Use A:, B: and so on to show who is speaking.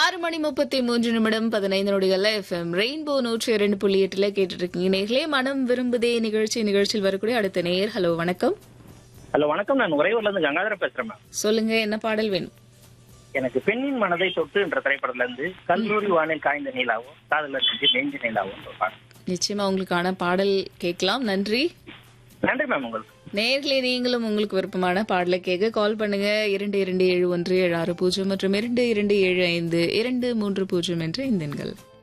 A: ஆறு மணி முப்பத்தி மூன்று நிமிடம் பதினைந்து நொடிகள்ல எஃப்எம் ரெயின்போ நூற்றி இரண்டு புள்ளி எட்டுல கேட்டுட்டு இருக்கீங்க நேர்களே மனம் விரும்புதே நிகழ்ச்சி நிகழ்ச்சியில் வரக்கூடிய அடுத்த நேர் ஹலோ வணக்கம்
B: ஹலோ வணக்கம் நான் உறையூர்ல இருந்து கங்காதர பேசுறேன் மேம்
A: சொல்லுங்க என்ன பாடல் வேணும்
B: எனக்கு பெண்ணின் மனதை தொட்டு என்ற திரைப்படத்துல இருந்து கல்லூரி வானில் காய்ந்த நீலாவும் காதலர் செஞ்சு நெஞ்சு நீலாவும் ஒரு பாடல்.
A: நிச்சயமா உங்களுக்கான பாடல் கேட்கலாம் நன்றி
B: நன்றி மேம் உங்களுக்கு
A: நேர்களே நீங்களும் உங்களுக்கு விருப்பமான பாடலை கேட்க கால் பண்ணுங்க இரண்டு இரண்டு ஏழு ஒன்று ஏழு ஆறு பூஜ்ஜியம் மற்றும் இரண்டு இரண்டு ஏழு ஐந்து இரண்டு மூன்று பூஜ்ஜியம் என்ற இந்த எண்கள்